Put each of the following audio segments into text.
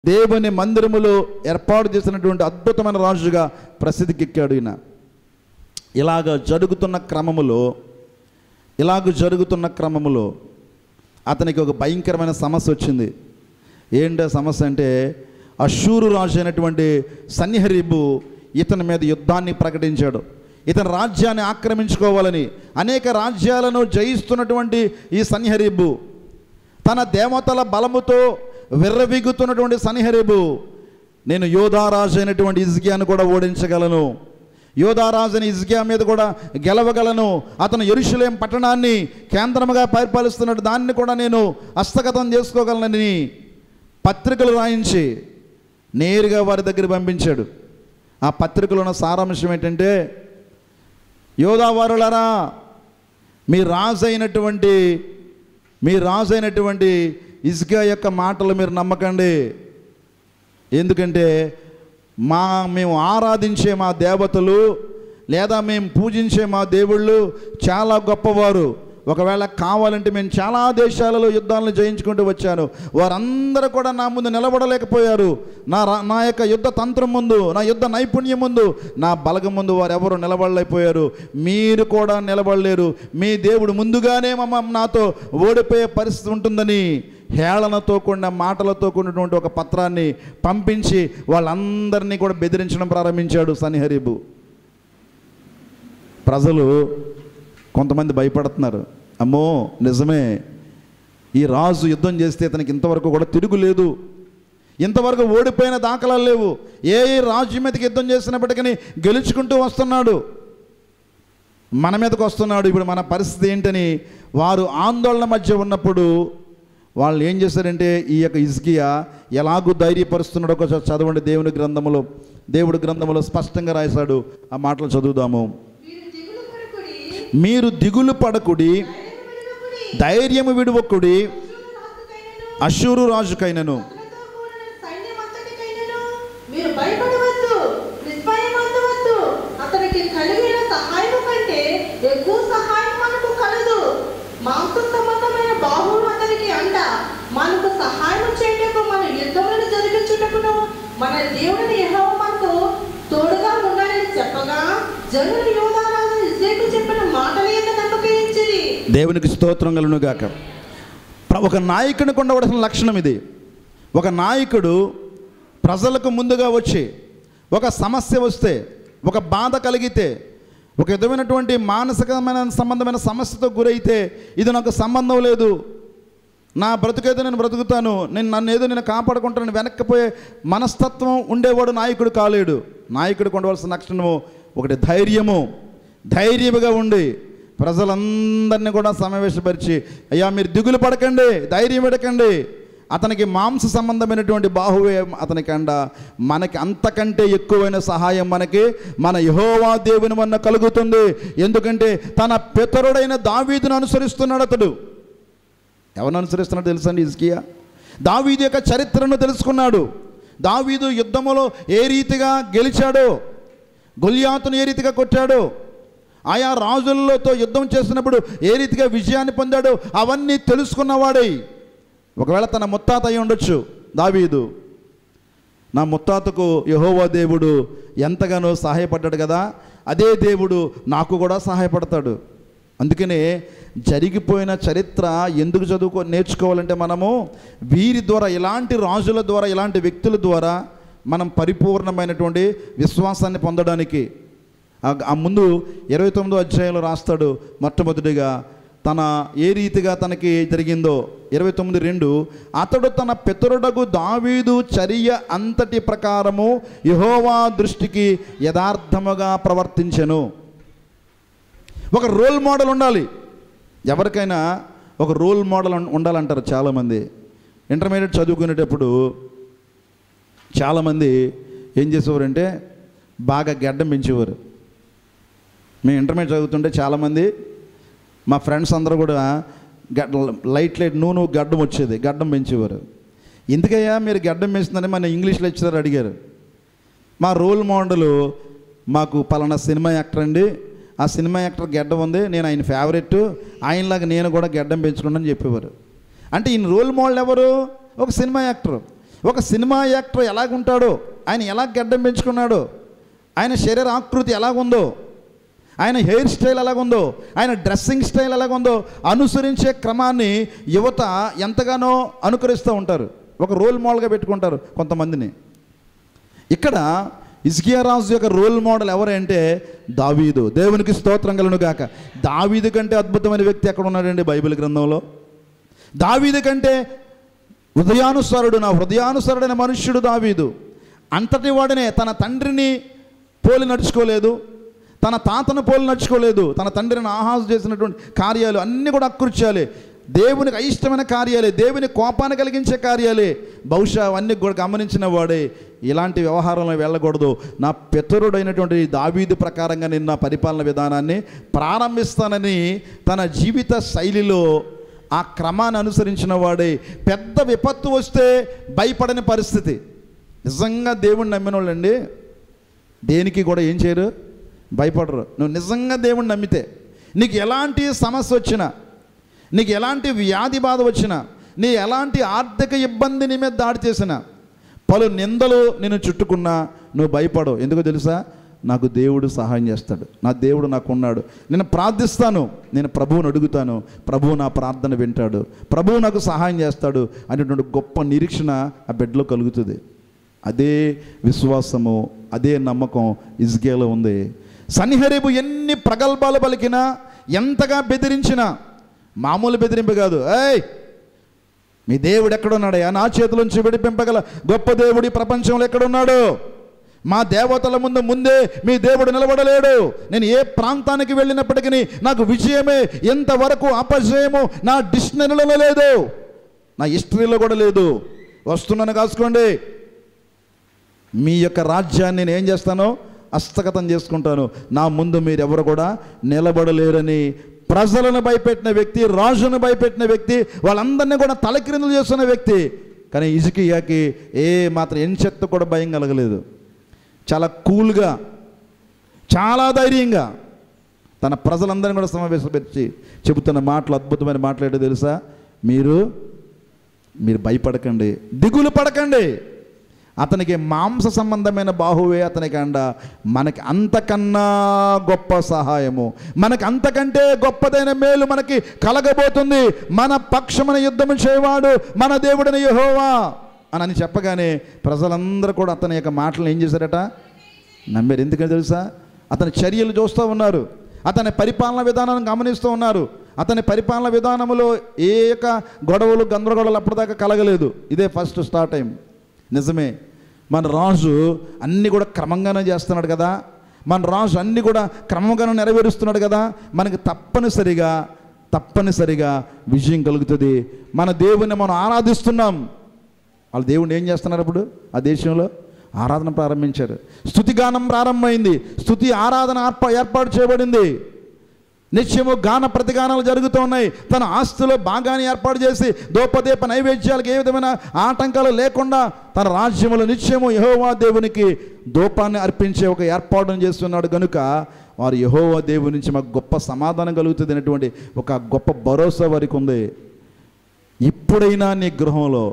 దేవుని మందిరములో ఏర్పాటు చేసినటువంటి అద్భుతమైన రాజుగా ప్రసిద్ధికెక్కాడు ఈయన ఇలాగ జరుగుతున్న క్రమములో ఇలాగ జరుగుతున్న క్రమములో అతనికి ఒక భయంకరమైన సమస్య వచ్చింది ఏంటి ఆ సమస్య అంటే అశూరు రాజు అయినటువంటి సన్నిహరీబు ఇతని మీద యుద్ధాన్ని ప్రకటించాడు ఇతని రాజ్యాన్ని ఆక్రమించుకోవాలని అనేక రాజ్యాలను జయిస్తున్నటువంటి ఈ సన్నిహరీబు తన దేవతల బలముతో విర్రవీగుతున్నటువంటి సన్నిహరీబు నేను యోధారాజు అయినటువంటి ఇజ్గియాను కూడా ఓడించగలను యోధారాజుని ఇజ్గియా మీద కూడా గెలవగలను అతను ఎరుషులేం పట్టణాన్ని కేంద్రముగా పరిపాలిస్తున్నాడు దాన్ని కూడా నేను హస్తగతం చేసుకోగలనని పత్రికలు రాయించి నేరుగా వారి దగ్గర పంపించాడు ఆ పత్రికలో ఉన్న సారాంశం ఏంటంటే యోధావారులరా మీ రాజు అయినటువంటి మీ రాజు అయినటువంటి ఇసుక యొక్క మాటలు మీరు నమ్మకండి ఎందుకంటే మా మేము ఆరాధించే మా దేవతలు లేదా మేము పూజించే మా దేవుళ్ళు చాలా గొప్పవారు ఒకవేళ కావాలంటే మేము చాలా దేశాలలో యుద్ధాలను జయించుకుంటూ వచ్చాను వారందరూ కూడా నా ముందు నిలబడలేకపోయారు నా రా- నా యొక్క యుద్ధ తంత్రం ముందు నా యుద్ధ నైపుణ్యం ముందు నా బలగం ముందు వారెవరు నిలబడలేకపోయారు మీరు కూడా నిలబడలేరు మీ దేవుడు ముందుగానే మమ్మ నాతో ఓడిపోయే పరిస్థితి ఉంటుందని హేళనతో కూడిన మాటలతో కూడినటువంటి ఒక పత్రాన్ని పంపించి వాళ్ళందరినీ కూడా బెదిరించడం ప్రారంభించాడు సనిహరీబు ప్రజలు కొంతమంది భయపడుతున్నారు అమ్మో నిజమే ఈ రాజు యుద్ధం చేస్తే ఇతనికి ఇంతవరకు కూడా తిరుగులేదు ఇంతవరకు ఓడిపోయిన దాఖలాలు లేవు ఏ ఏ రాజు మీదకి యుద్ధం చేసినప్పటికీ గెలుచుకుంటూ వస్తున్నాడు మన మీదకి వస్తున్నాడు ఇప్పుడు మన పరిస్థితి ఏంటని వారు ఆందోళన మధ్య ఉన్నప్పుడు వాళ్ళు ఏం చేశారంటే ఈ యొక్క ఇజ్కియా ఎలాగూ ధైర్యపరుస్తున్నాడో ఒకసారి చదవండి దేవుని గ్రంథములో దేవుడి గ్రంథములో స్పష్టంగా రాశాడు ఆ మాటలు చదువుదాము మీరు దిగులు పడకుడి మీరు దిగులు పడకుడి ధైర్యము ధైర్యము విడువకుడి. విడువకుడి రాజుకైనను, అశూరు రాజుకైనను అతనితో కూడిన సైన్యమంతటికైనను మీరు భయపడవద్దు నిస్భయమందవద్దు అతనికి కలిగిన సహాయం కంటే ఎక్కువ సహాయం మనకు కలదు మాంస సంబంధమైన బాహువులు అతనికి అంట మనకు సహాయం చేయటకు మన యుద్ధములను జరిగించుటకును మన దేవుడిని యెహోవా మనకు తోడుగా ఉండాలని చెప్పగా జనులు యోధారాజు ఇస్సేకు చెప్పిన మాటలే నమ్మకించిరి దేవునికి స్తోత్రం కలును గాక ప్ర- ఒక నాయకునికి ఉండవలసిన లక్షణం ఇది ఒక నాయకుడు ప్రజలకు ముందుగా వచ్చి ఒక సమస్య వస్తే ఒక బాధ కలిగితే ఒక విధమైనటువంటి మానసికమైన సంబంధమైన సమస్యతో గురైతే ఇది నాకు సంబంధం లేదు నా బ్రతుకేదో నేను బ్రతుకుతాను నేను నన్ను ఏదో నేను కాపాడుకుంటాను వెనక్కిపోయే మనస్తత్వం ఉండేవాడు నాయకుడు కాలేడు నాయకుడికి ఉండవలసిన లక్షణము ఒకటి ధైర్యము ధైర్యముగా ఉండి ప్రజలందరినీ కూడా సమావేశపరిచి అయ్యా మీరు దిగులు పడకండి ధైర్యం పెడకండి అతనికి మాంస సంబంధమైనటువంటి బాహువే అతనికి అండ మనకి అంతకంటే ఎక్కువైన సహాయం మనకి మన యహోవా దేవుని వల్ల కలుగుతుంది ఎందుకంటే తన పితరుడైన దావీదును అనుసరిస్తున్నాడు అతడు ఎవరిని అనుసరిస్తున్నాడు తెలుసండి ఇజ్కియా దావీదు యొక్క చరిత్రను తెలుసుకున్నాడు దావీదు యుద్ధములో ఏ రీతిగా గెలిచాడో గొల్యాతును ఏ రీతిగా కొట్టాడో ఆయా రాజులతో యుద్ధం చేసినప్పుడు ఏ రీతిగా విజయాన్ని పొందాడో అవన్నీ తెలుసుకున్నవాడై ఒకవేళ తన ముత్తాత అయి ఉండొచ్చు దావీదు నా ముత్తాతకు యహోవా దేవుడు ఎంతగానో సహాయపడ్డాడు కదా అదే దేవుడు నాకు కూడా సహాయపడతాడు అందుకనే జరిగిపోయిన చరిత్ర ఎందుకు చదువుకో నేర్చుకోవాలంటే మనము వీరి ద్వారా ఇలాంటి రాజుల ద్వారా ఇలాంటి వ్యక్తుల ద్వారా మనం పరిపూర్ణమైనటువంటి విశ్వాసాన్ని పొందడానికి ఆ- ఆ ముందు ఇరవై తొమ్మిదో అధ్యాయంలో రాస్తాడు మొట్టమొదటిగా తన ఏ రీతిగా తనకి జరిగిందో ఇరవై తొమ్మిది రెండు అతడు తన పితరుడకు దావీదు చర్య అంతటి ప్రకారము యహోవా దృష్టికి యథార్థముగా ప్రవర్తించెను ఒక రోల్ మోడల్ ఉండాలి ఎవరికైనా ఒక రోల్ మోడల్ ఉం- ఉండాలంటారు చాలామంది ఇంటర్మీడియట్ చదువుకునేటప్పుడు చాలామంది ఏం చేసేవారంటే బాగా గడ్డం పెంచేవారు మేము ఇంటర్మీడియట్ చదువుతుంటే చాలామంది మా ఫ్రెండ్స్ అందరూ కూడా గడ్డ లైట్ లైట్ నూనె గడ్డం వచ్చేది గడ్డం పెంచేవారు ఎందుకయ్యా మీరు గడ్డం పెంచుతుందని మన ఇంగ్లీష్ లెక్చరర్ అడిగారు మా రోల్ మోడల్ మాకు పలానా సినిమా యాక్టర్ అండి ఆ సినిమా యాక్టర్ గెడ్డం ఉంది నేను ఆయన ఫేవరెట్ ఆయనలాగా నేను కూడా గెడ్డం పెంచుకున్నాను చెప్పేవారు అంటే ఈయన రోల్ మోడల్ ఎవరు ఒక సినిమా యాక్టర్ ఒక సినిమా యాక్టర్ ఎలాగుంటాడో ఆయన ఎలా గడ్డం పెంచుకున్నాడో ఆయన శరీర ఆకృతి ఎలాగుందో ఆయన హెయిర్ స్టైల్ ఎలాగుందో ఆయన డ్రెస్సింగ్ స్టైల్ ఎలాగుందో అనుసరించే క్రమాన్ని యువత ఎంతగానో అనుకరిస్తూ ఉంటారు ఒక రోల్ మోడల్గా పెట్టుకుంటారు కొంతమందిని ఇక్కడ ఇస్కియా రాజు యొక్క రోల్ మోడల్ ఎవరంటే దావీదు దేవునికి స్తోత్రం కలను గాక దావీదు కంటే అద్భుతమైన వ్యక్తి ఎక్కడ ఉన్నాడండి బైబిల్ గ్రంథంలో దావీదు కంటే హృదయానుసారుడు నా హృదయానుసారుడైన మనుష్యుడు దావీదు అంతటి వాడినే తన తండ్రిని పోలి నడుచుకోలేదు తన తాతను పోలి నడుచుకోలేదు తన తండ్రిని ఆహాజు చేసినటువంటి కార్యాలు అన్నీ కూడా అకృత్యాలే దేవునికి అయిష్టమైన కార్యాలే దేవుని కోపాన్ని కలిగించే కార్యాలే బహుశా అవన్నీ కూడా గమనించిన వాడే ఇలాంటి వ్యవహారంలో వెళ్ళకూడదు నా పితరుడైనటువంటి దావీదు ప్రకారంగా నేను నా పరిపాలన విధానాన్ని ప్రారంభిస్తానని తన జీవిత శైలిలో ఆ క్రమాన్ని అనుసరించిన వాడే పెద్ద విపత్తు వస్తే భయపడని పరిస్థితి నిజంగా దేవుణ్ణి నమ్మిన వాళ్ళండి దేనికి కూడా ఏం చేయరు భయపడరు నువ్వు నిజంగా దేవుణ్ణి నమ్మితే నీకు ఎలాంటి సమస్య వచ్చినా నీకు ఎలాంటి వ్యాధి బాధ వచ్చినా నీ ఎలాంటి ఆర్థిక ఇబ్బంది నీ మీద దాడి చేసినా పలు నిందలు నేను చుట్టుకున్నా నువ్వు భయపడవు ఎందుకో తెలుసా నాకు దేవుడు సహాయం చేస్తాడు నా దేవుడు నాకు ఉన్నాడు నేను ప్రార్థిస్తాను నేను ప్రభువుని అడుగుతాను ప్రభువు నా ప్రార్థన వింటాడు ప్రభువు నాకు సహాయం చేస్తాడు అనేటువంటి గొప్ప నిరీక్షణ ఆ బిడ్డలో కలుగుతుంది అదే విశ్వాసము అదే నమ్మకం ఇజ్గేలో ఉంది సన్నిహరేబు ఎన్ని ప్రగల్భాలు పలికినా ఎంతగా బెదిరించినా మామూలు బెదిరింపు కాదు ఏయ్ మీ దేవుడు ఎక్కడున్నాడయ్యా నా చేతిలోంచి విడిపింపగల గొప్ప దేవుడి ప్రపంచంలో ఎక్కడున్నాడు మా దేవతల ముందు ముందే మీ దేవుడు నిలబడలేడు నేను ఏ ప్రాంతానికి వెళ్ళినప్పటికీ నాకు విజయమే ఎంతవరకు అపజయము నా డిక్షనరీలో లేదు నా హిస్టరీలో కూడా లేదు వస్తున్నాను కాసుకోండి మీ యొక్క రాజ్యాన్ని నేను ఏం చేస్తాను హస్తగతం చేసుకుంటాను నా ముందు మీరు ఎవరు కూడా నిలబడలేరని ప్రజలను భయపెట్టిన వ్యక్తి రాజును భయపెట్టిన వ్యక్తి వాళ్ళందరినీ కూడా తలక్రిందులు చేస్తున్న వ్యక్తి కానీ ఇజకియాకి ఏ మాత్రం ఎంచెత్త కూడా భయం కలగలేదు చాలా కూల్గా చాలా ధైర్యంగా తన ప్రజలందరినీ కూడా సమావేశపెట్టి చెబుతున్న మాటలు అద్భుతమైన మాటలు ఏంటో తెలుసా మీరు మీరు భయపడకండి దిగులు పడకండి అతనికి మాంస సంబంధమైన బాహువే అతనికి అండ మనకి అంతకన్నా గొప్ప సహాయము మనకి అంతకంటే గొప్పదైన మేలు మనకి కలగబోతుంది మన పక్షమున యుద్ధము చేయవాడు మన దేవుడిని యెహోవా అని అని చెప్పగానే ప్రజలందరూ కూడా అతని యొక్క మాటలు ఏం చేశారట నమ్మారు ఎందుకని తెలుసా అతని చర్యలు చూస్తూ ఉన్నారు అతని పరిపాలన విధానాన్ని గమనిస్తూ ఉన్నారు అతని పరిపాలన విధానంలో ఏ యొక్క గొడవలు గందరగోళాలు అప్పటిదాకా కలగలేదు ఇదే ఫస్ట్ స్టార్ట్ టైం నిజమే మన రాజు అన్నీ కూడా క్రమంగానే చేస్తున్నాడు కదా మన రాజు అన్నీ కూడా క్రమంగానే నెరవేరుస్తున్నాడు కదా మనకి తప్పనిసరిగా తప్పనిసరిగా విజయం కలుగుతుంది మన దేవుని మనం ఆరాధిస్తున్నాం వాళ్ళ దేవుడిని ఏం చేస్తున్నారు అప్పుడు ఆ దేశంలో ఆరాధన ప్రారంభించారు స్థుతిగానం ప్రారంభమైంది స్థుతి ఆరాధన ఏర్ప ఏర్పాటు చేయబడింది నిత్యము గాన ప్రతిగానాలు జరుగుతూ ఉన్నాయి తన ఆస్తిలో భాగాన్ని ఏర్పాటు చేసి దోపదీప నైవేద్యాలకు ఏ విధమైన ఆటంకాలు లేకుండా తన రాజ్యములో నిత్యము యహోవా దేవునికి దూపాన్ని అర్పించే ఒక ఏర్పాటును చేస్తున్నాడు కనుక వారు యహోవా దేవుని నుంచి మాకు గొప్ప సమాధానం కలుగుతుంది అనేటువంటి ఒక గొప్ప భరోసా వారికి ఉంది ఇప్పుడైనా నీ గృహంలో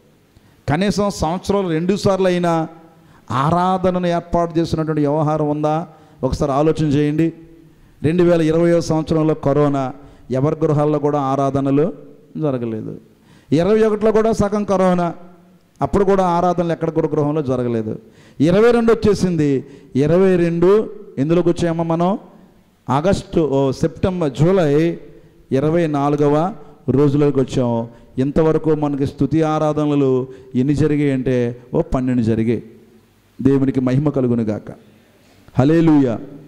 కనీసం సంవత్సరంలో రెండు సార్లు అయినా ఆరాధనను ఏర్పాటు చేసినటువంటి వ్యవహారం ఉందా ఒకసారి ఆలోచన చేయండి రెండు వేల ఇరవయో సంవత్సరంలో కరోనా ఎవరి గృహాల్లో కూడా ఆరాధనలు జరగలేదు ఇరవై ఒకటిలో కూడా సగం కరోనా అప్పుడు కూడా ఆరాధనలు ఎక్కడ కూడా గృహంలో జరగలేదు ఇరవై రెండు వచ్చేసింది ఇరవై రెండు ఎందులోకి వచ్చామో మనం ఆగస్టు ఓ సెప్టెంబర్ జూలై ఇరవై నాలుగవ రోజులోకి వచ్చాం ఇంతవరకు మనకి స్థుతి ఆరాధనలు ఎన్ని జరిగాయి అంటే ఓ పన్నెండు జరిగాయి దేవునికి మహిమ కలుగును గాక హలేలుయ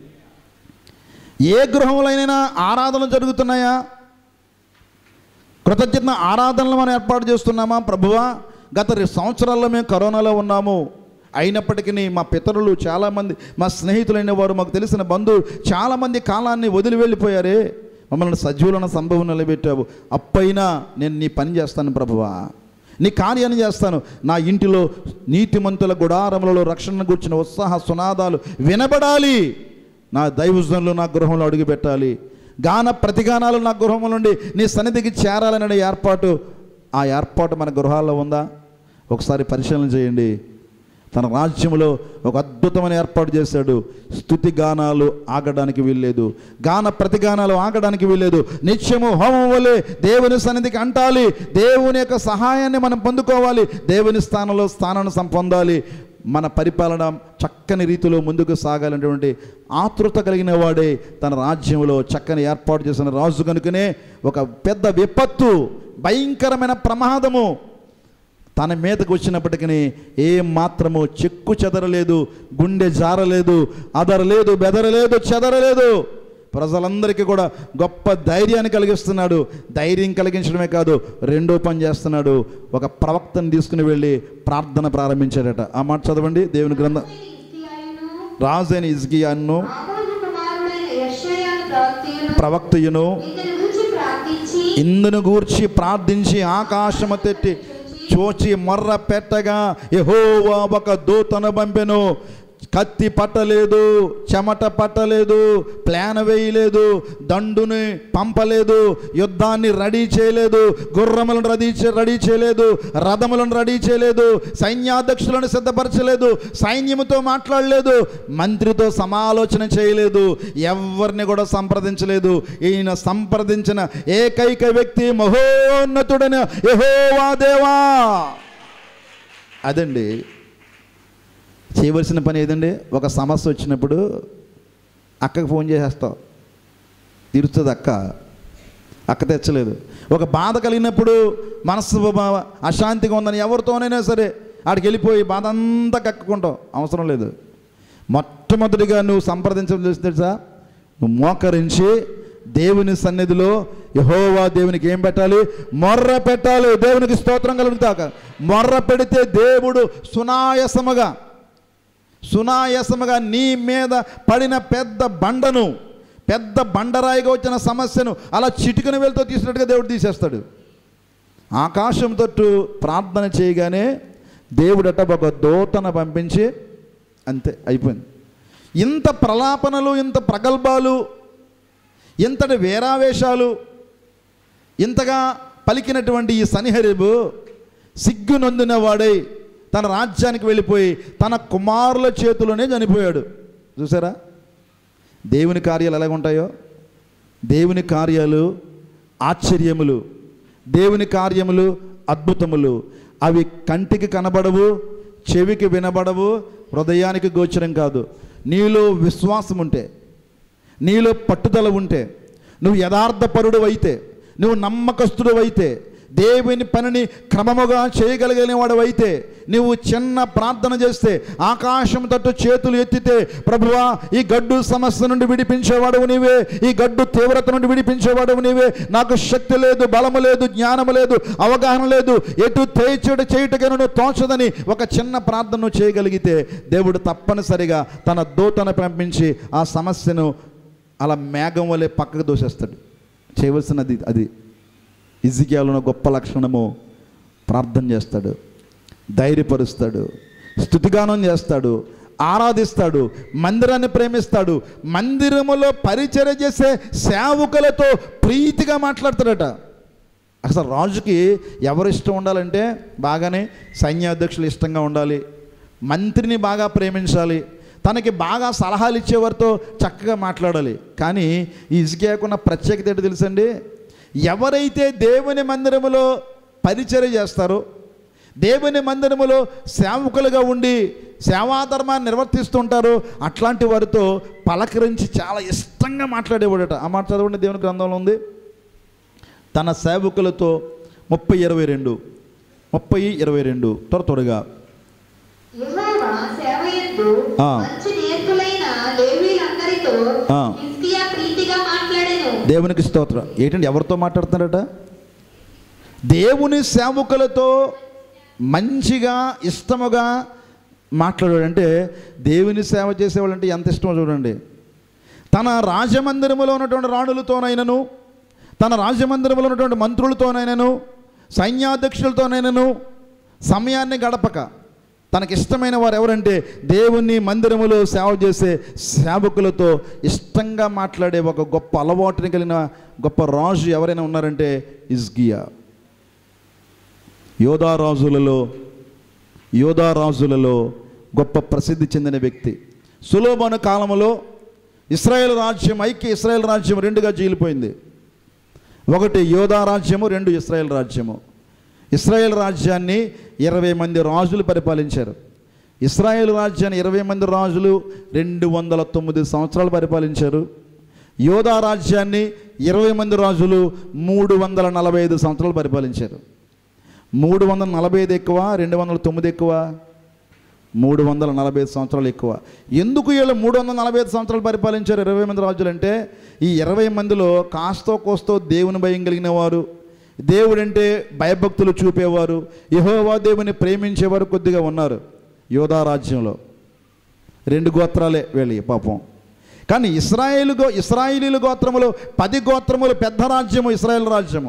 ఏ గృహంలోనైనా ఆరాధనలు జరుగుతున్నాయా కృతజ్ఞత ఆరాధనలు మనం ఏర్పాటు చేస్తున్నామా ప్రభువా గత రెండు సంవత్సరాల్లో మేము కరోనాలో ఉన్నాము అయినప్పటికీ మా పితరులు చాలామంది మా స్నేహితులైన వారు మాకు తెలిసిన బంధువులు చాలామంది కాలాన్ని వదిలి వెళ్ళిపోయారే మమ్మల్ని సజీవులను సంభవం నిలబెట్టావు అప్పైనా నేను నీ పని చేస్తాను ప్రభువా నీ కార్యాన్ని చేస్తాను నా ఇంటిలో నీతిమంతుల గుడారములలో రక్షణ గుర్చిన ఉత్సాహ సునాదాలు వినబడాలి నా దైవజనులు నా గృహంలో అడుగుపెట్టాలి గాన ప్రతిగానాలు నా గృహం నుండి నీ సన్నిధికి చేరాలనే ఏర్పాటు ఆ ఏర్పాటు మన గృహాల్లో ఉందా ఒకసారి పరిశీలన చేయండి తన రాజ్యంలో ఒక అద్భుతమైన ఏర్పాటు చేశాడు స్థుతి గానాలు ఆగడానికి వీల్లేదు గాన ప్రతిగానాలు ఆగడానికి వీల్లేదు నిత్యము హోమం వలె దేవుని సన్నిధికి అంటాలి దేవుని యొక్క సహాయాన్ని మనం పొందుకోవాలి దేవుని స్థానంలో స్థానాన్ని సం- పొందాలి మన పరిపాలన చక్కని రీతిలో ముందుకు సాగాలనేటువంటి ఆతృత కలిగిన వాడే తన రాజ్యంలో చక్కని ఏర్పాటు చేసిన రాజు కనుకనే ఒక పెద్ద విపత్తు భయంకరమైన ప్రమాదము తన మీదకు వచ్చినప్పటికీ ఏం మాత్రము చెక్కు చెదరలేదు గుండె జారలేదు అదరలేదు బెదరలేదు చెదరలేదు ప్రజలందరికీ కూడా గొప్ప ధైర్యాన్ని కలిగిస్తున్నాడు ధైర్యం కలిగించడమే కాదు రెండో పని చేస్తున్నాడు ఒక ప్రవక్తను తీసుకుని వెళ్ళి ప్రార్థన ప్రారంభించాడట ఆ మాట చదవండి దేవుని గ్రంథం హిజ్కియాయును, రాజైన ఇజ్గియాను ఆమోజు కుమారుడైన యెషయాను ప్రవక్తయును ప్రవక్తయును ఇతని గురించి ప్రార్థించి ఇందును గూర్చి ప్రార్థించి ఆకాశము తెట్టి చూచి మొర్ర పెట్టగా యెహోవా ఒక దూతను పంపెను కత్తి పట్టలేదు చెమట పట్టలేదు ప్లాన్ వేయలేదు దండుని పంపలేదు యుద్ధాన్ని రెడీ చేయలేదు గుర్రములను రెడీ చే రెడీ చేయలేదు రథములను రెడీ చేయలేదు సైన్యాధ్యక్షులను సిద్ధపరచలేదు సైన్యముతో మాట్లాడలేదు మంత్రితో సమాలోచన చేయలేదు ఎవరిని కూడా సంప్రదించలేదు ఈయన సంప్రదించిన ఏకైక వ్యక్తి మహోన్నతుడైన యెహోవా దేవా అదండి చేయవలసిన పని ఏదండి ఒక సమస్య వచ్చినప్పుడు అక్కకు ఫోన్ చేసేస్తావు తీరుస్తుంది అక్క అక్క తెచ్చలేదు ఒక బాధ కలిగినప్పుడు మనస్సు బ- అశాంతిగా ఉందని ఎవరితోనైనా సరే ఆడికి వెళ్ళిపోయి బాధ అంతా కక్కుకుంటావు అవసరం లేదు మొట్టమొదటిగా నువ్వు సంప్రదించడం తెలుసా నువ్వు మోకరించి దేవుని సన్నిధిలో యహోవా దేవునికి ఏం పెట్టాలి మొర్ర పెట్టాలి దేవునికి స్తోత్రం కలుగుతాక మొర్ర పెడితే దేవుడు సునాయసముగా సునాయాసముగా నీ మీద పడిన పెద్ద బండను పెద్ద బండరాయిగా వచ్చిన సమస్యను అలా చిటికన వెళ్తూ తీసినట్టుగా దేవుడు తీసేస్తాడు ఆకాశం తట్టు ప్రార్థన చేయగానే దేవుడట ఒక దూతను పంపించి అంతే అయిపోయింది ఇంత ప్రలాపనలు ఇంత ప్రగల్భాలు ఇంతటి వేరావేశాలు ఇంతగా పలికినటువంటి ఈ సనిహరిబు సిగ్గు నొందిన వాడై తన రాజ్యానికి వెళ్ళిపోయి తన కుమారుల చేతిలోనే చనిపోయాడు చూసారా దేవుని కార్యాలు ఎలాగ ఉంటాయో దేవుని కార్యాలు ఆశ్చర్యములు దేవుని కార్యములు అద్భుతములు అవి కంటికి కనబడవు చెవికి వినబడవు హృదయానికి గోచరం కాదు నీలో విశ్వాసం ఉంటే నీలో పట్టుదల ఉంటే నువ్వు యథార్థపరుడు అయితే నువ్వు నమ్మకస్తుడు అయితే దేవుని పనిని క్రమముగా చేయగలిగిన వాడు అయితే నువ్వు చిన్న ప్రార్థన చేస్తే ఆకాశం తట్టు చేతులు ఎత్తితే ప్రభువా ఈ గడ్డు సమస్య నుండి విడిపించేవాడవు నీవే ఈ గడ్డు తీవ్రత నుండి విడిపించేవాడవు నీవే నాకు శక్తి లేదు బలము లేదు జ్ఞానము లేదు అవగాహన లేదు ఎటు తేచుడు చేయుటకను తోచదని ఒక చిన్న ప్రార్థన నువ్వు చేయగలిగితే దేవుడు తప్పనిసరిగా తన దూతను పంపించి ఆ సమస్యను అలా మేఘం వలె పక్కకు దోసేస్తాడు చేయవలసినది అది ఇజికియాలో గొప్ప లక్షణము ప్రార్థన చేస్తాడు ధైర్యపరుస్తాడు స్థుతిగానం చేస్తాడు ఆరాధిస్తాడు మందిరాన్ని ప్రేమిస్తాడు మందిరములో పరిచర్య చేసే సేవకులతో ప్రీతిగా మాట్లాడతాడట అసలు రాజుకి ఎవరు ఇష్టం ఉండాలంటే బాగానే సైన్యాధ్యక్షులు ఇష్టంగా ఉండాలి మంత్రిని బాగా ప్రేమించాలి తనకి బాగా సలహాలు ఇచ్చేవారితో చక్కగా మాట్లాడాలి కానీ ఈ ఇసుకేకున్న ప్రత్యేకత ఏంటో తెలుసండి ఎవరైతే దేవుని మందిరములో పరిచర్య చేస్తారో దేవుని మందిరములో సేవకులుగా ఉండి సేవాధర్మాన్ని నిర్వర్తిస్తుంటారో అట్లాంటి వారితో పలకరించి చాలా ఇష్టంగా మాట్లాడేవాడట ఆ మాట చదవండి దేవుని గ్రంథంలో ఉంది తన సేవకులతో ముప్పై ఇరవై రెండు ముప్పై ఇరవై రెండు త్వర త్వరగా యెహోవా సేవయందు ఆ. మంచి నేర్పులైన లేవీలందరితో ఆ. హిజ్కియా ప్రీతిగా మాట్లాడెను దేవునికి స్తోత్రం ఏంటంటే ఎవరితో మాట్లాడుతున్నారట దేవుని సేవకులతో మంచిగా ఇష్టముగా మాట్లాడాడంటే దేవుని సేవ చేసేవాళ్ళంటే ఎంత ఇష్టమో చూడండి తన రాజమందిరములో ఉన్నటువంటి రాణులతోనైనను తన రాజమందిరములో ఉన్నటువంటి మంత్రులతోనైనను సైన్యాధ్యక్షులతోనైనను సమయాన్ని గడపక తనకి ఇష్టమైన వారు ఎవరంటే దేవుని మందిరములో సేవ చేసే సేవకులతో ఇష్టంగా మాట్లాడే ఒక గొప్ప అలవాటుని కలిగిన గొప్ప రాజు ఎవరైనా ఉన్నారంటే ఇజ్గియా యోధా రాజులలో యోధా రాజులలో గొప్ప ప్రసిద్ధి చెందిన వ్యక్తి సులోభన కాలంలో ఇస్రాయేల్ రాజ్యం ఐక్య ఇస్రాయేల్ రాజ్యం రెండుగా చీలిపోయింది ఒకటి యోధా రాజ్యము రెండు ఇస్రాయేల్ రాజ్యము ఇస్రాయేల్ రాజ్యాన్ని ఇరవై మంది రాజులు పరిపాలించారు ఇస్రాయేల్ రాజ్యాన్ని ఇరవై మంది రాజులు రెండు వందల తొమ్మిది సంవత్సరాలు పరిపాలించారు యోధా రాజ్యాన్ని ఇరవై మంది రాజులు మూడు వందల నలభై ఐదు సంవత్సరాలు పరిపాలించారు మూడు వందల నలభై ఐదు ఎక్కువ రెండు వందల తొమ్మిది ఎక్కువ మూడు వందల నలభై ఐదు సంవత్సరాలు ఎక్కువ ఎందుకు వీళ్ళు మూడు వందల నలభై ఐదు సంవత్సరాలు పరిపాలించారు ఇరవై మంది రాజులు అంటే ఈ ఇరవై మందిలో కాస్తో కోస్తో దేవుని భయం కలిగిన వారు దేవుడంటే భయభక్తులు చూపేవారు యెహోవా దేవుని ప్రేమించేవారు కొద్దిగా ఉన్నారు యోధా రాజ్యంలో రెండు గోత్రాలే వెళ్ళి పాపం కానీ ఇస్రాయేలు గో ఇస్రాయేలీల గోత్రములు పది గోత్రములు పెద్ద రాజ్యము ఇస్రాయేల్ రాజ్యము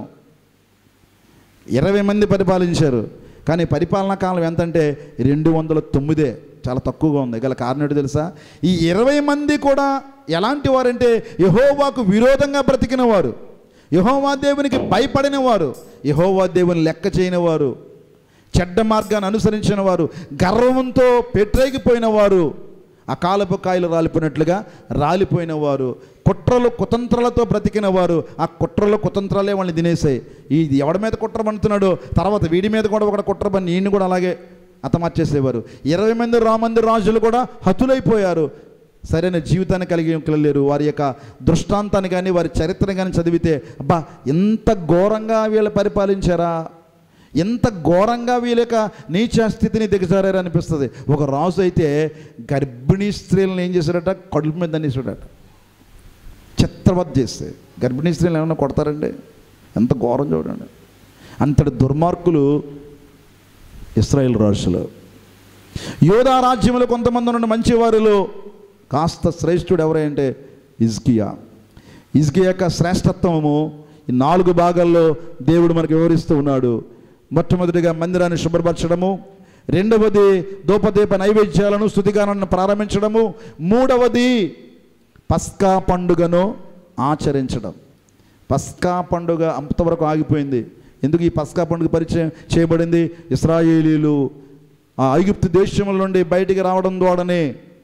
ఇరవై మంది పరిపాలించారు కానీ పరిపాలనా కాలం ఎంతంటే రెండు వందల తొమ్మిదే చాలా తక్కువగా ఉంది గల కారణం ఏంటో తెలుసా ఈ ఇరవై మంది కూడా ఎలాంటి వారంటే యహోవాకు విరోధంగా బ్రతికిన వారు యహోవా దేవునికి భయపడిన వారు యహోవా దేవుని లెక్క చేయని వారు చెడ్డ మార్గాన్ని అనుసరించిన వారు గర్వంతో పెట్టరేగిపోయిన వారు అకాలపు కాయలు రాలిపోయినట్లుగా రాలిపోయిన వారు కుట్రలు కుతంత్రాలతో బ్రతికిన వారు ఆ కుట్రలు కుతంత్రాలే వాళ్ళని తినేసాయి ఈ ఎవడి మీద కుట్ర పడుతున్నాడో తర్వాత వీడి మీద కూడా ఒక కుట్ర పని ఈయన్ని కూడా అలాగే హతమార్చేసేవారు ఇరవై మంది రామంది రాజులు కూడా హతులైపోయారు సరైన జీవితాన్ని కలిగి లేరు వారి యొక్క దృష్టాంతాన్ని కానీ వారి చరిత్రను కానీ చదివితే అబ్బా ఎంత ఘోరంగా వీళ్ళు పరిపాలించారా ఎంత ఘోరంగా వీళ్ళ యొక్క నీచ స్థితిని దిగజారారు అనిపిస్తుంది ఒక రాజు అయితే గర్భిణీ స్త్రీలను ఏం చేశాడట కడుపు మీద దండేశాడట చిత్రవత్ చేస్తే గర్భిణీ స్త్రీలు ఏమైనా కొడతారండి ఎంత ఘోరం చూడండి అంతటి దుర్మార్గులు ఇస్రాయేల్ రాజులు యోధా రాజ్యంలో కొంతమంది ఉన్న మంచి వారిలో కాస్త శ్రేష్ఠుడు ఎవరంటే ఇజ్కియా ఇజ్కియా యొక్క శ్రేష్టత్వము ఈ నాలుగు భాగాల్లో దేవుడు మనకు వివరిస్తూ ఉన్నాడు మొట్టమొదటిగా మందిరాన్ని శుభ్రపరచడము రెండవది దూపదీప నైవేద్యాలను స్థుతిగానాన్ని ప్రారంభించడము మూడవది పస్కా పండుగను ఆచరించడం పస్కా పండుగ అంతవరకు ఆగిపోయింది ఎందుకు ఈ పస్కా పండుగ పరిచయం చేయబడింది ఇస్రాయేలీలు ఆ ఐగుప్తు దేశముల నుండి బయటికి రావడం ద్వారానే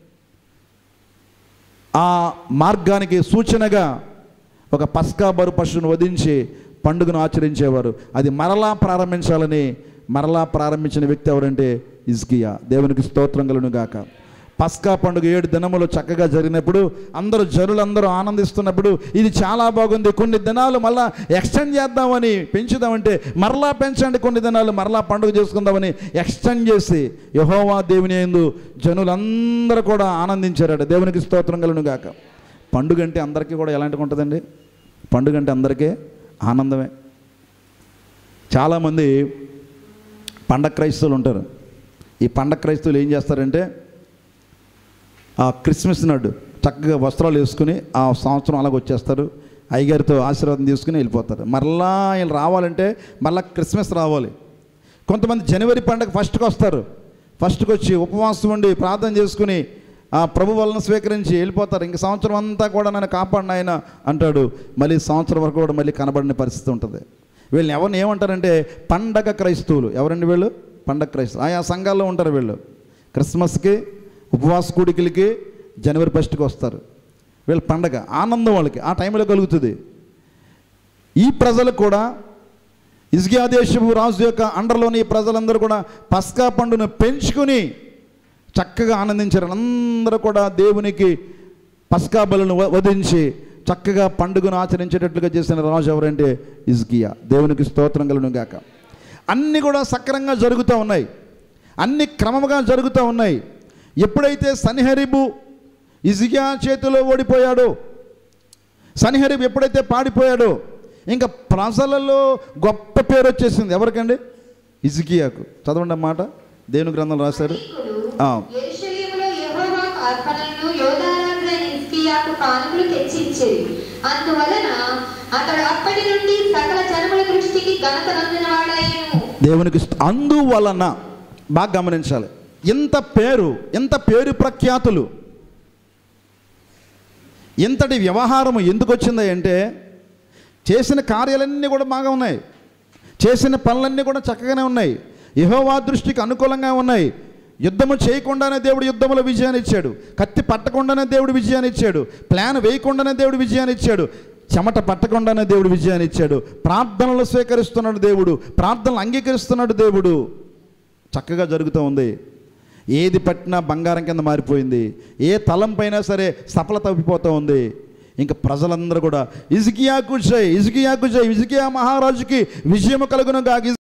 ఆ మార్గానికి సూచనగా ఒక పస్కా బరు పశువును వధించి పండుగను ఆచరించేవారు అది మరలా ప్రారంభించాలని మరలా ప్రారంభించిన వ్యక్తి ఎవరంటే ఇజ్కియా దేవునికి స్తోత్రం కలును గాక పస్కా పండుగ ఏడు దినములు చక్కగా జరిగినప్పుడు అందరూ జనులందరూ ఆనందిస్తున్నప్పుడు ఇది చాలా బాగుంది కొన్ని దినాలు మళ్ళా ఎక్స్టెండ్ చేద్దామని పెంచుదామంటే మరలా పెంచండి కొన్ని దినాలు మరలా పండుగ చేసుకుందామని ఎక్స్టెండ్ చేసి యహోవా దేవుని ఎందు జనులందరూ కూడా ఆనందించారట దేవునికి స్తోత్రం కలును గాక పండుగ అంటే అందరికీ కూడా ఎలాంటిగా ఉంటుందండి పండుగ అంటే అందరికీ ఆనందమే చాలామంది పండగ క్రైస్తవులు ఉంటారు ఈ పండగ క్రైస్తవులు ఏం చేస్తారంటే ఆ క్రిస్మస్ నాడు చక్కగా వస్త్రాలు వేసుకుని ఆ సంవత్సరం అలాగ వచ్చేస్తారు అయ్యగారితో ఆశీర్వాదం తీసుకుని వెళ్ళిపోతారు మరలా వీళ్ళు రావాలంటే మళ్ళీ క్రిస్మస్ రావాలి కొంతమంది జనవరి పండగ ఫస్ట్కి వస్తారు ఫస్ట్కి వచ్చి ఉపవాసం ఉండి ప్రార్థన చేసుకుని ఆ ప్రభు వలన స్వీకరించి వెళ్ళిపోతారు ఇంక సంవత్సరం అంతా కూడా నన్ను కాపాడిన ఆయన అంటాడు మళ్ళీ సంవత్సరం వరకు కూడా మళ్ళీ కనబడిన పరిస్థితి ఉంటుంది వీళ్ళని ఎవరిని ఏమంటారంటే పండగ క్రైస్తవులు ఎవరండి వీళ్ళు పండగ క్రైస్తవులు ఆయా సంఘాల్లో ఉంటారు వీళ్ళు క్రిస్మస్కి ఉపవాస కూడికలకి జనవరి ఫస్ట్కి వస్తారు వీళ్ళ పండగ ఆనందం వాళ్ళకి ఆ టైంలో కలుగుతుంది ఈ ప్రజలు కూడా ఇజ్గియా దేశపు రాజు యొక్క అండర్లోని ఈ ప్రజలందరూ కూడా పస్కా పండును పెంచుకుని చక్కగా ఆనందించారు అందరూ కూడా దేవునికి పస్కా బలను వ- వధించి చక్కగా పండుగను ఆచరించేటట్లుగా చేసిన రాజు ఎవరంటే ఇజ్గియా దేవునికి స్తోత్రం కలను గాక అన్నీ కూడా సక్రంగా జరుగుతూ ఉన్నాయి అన్ని క్రమముగా జరుగుతూ ఉన్నాయి ఎప్పుడైతే సన్హెరిబు ఇజ్గియా చేతిలో ఓడిపోయాడో సన్హెరిబు ఎప్పుడైతే పాడిపోయాడో ఇంకా ప్రజలలో గొప్ప పేరు వచ్చేసింది ఎవరికండి ఇజ్కియాకు చదవండి మాట దేవుని గ్రంథం రాశారు ఆ. యెరూషలేములో యెహోవా అర్పణలను యోధారాజైన హిజ్కియాకు కానుకలు తెచ్చిచ్చేది అందువలన అతడు అప్పటి నుండి సకల జనముల దృష్టికి ఘనత నొందినవాడాయను దేవునికి స్తు- అందువలన బాగా గమనించాలి ఎంత పేరు ఎంత పేరు ప్రఖ్యాతులు ఇంతటి వ్యవహారం ఎందుకు వచ్చింది అంటే చేసిన కార్యాలన్నీ కూడా బాగా ఉన్నాయి చేసిన పనులన్నీ కూడా చక్కగానే ఉన్నాయి యెహోవా దృష్టికి అనుకూలంగా ఉన్నాయి యుద్ధము చేయకుండానే దేవుడు యుద్ధంలో విజయాన్ని ఇచ్చాడు కత్తి పట్టకుండానే దేవుడు విజయాన్ని ఇచ్చాడు ప్లాన్ వేయకుండానే దేవుడు విజయాన్ని ఇచ్చాడు చెమట పట్టకుండానే దేవుడు విజయాన్ని ఇచ్చాడు ప్రార్థనలు స్వీకరిస్తున్నాడు దేవుడు ప్రార్థనలు అంగీకరిస్తున్నాడు దేవుడు చక్కగా జరుగుతూ ఉంది ఏది పట్టినా బంగారం కింద మారిపోయింది ఏ తలంపైనా సరే సఫలత తప్పిపోతూ ఉంది ఇంకా ప్రజలందరూ కూడా ఇజికియాకు జై ఇజికియాకు జై ఇజికియా మహారాజుకి విజయము కలుగును గాక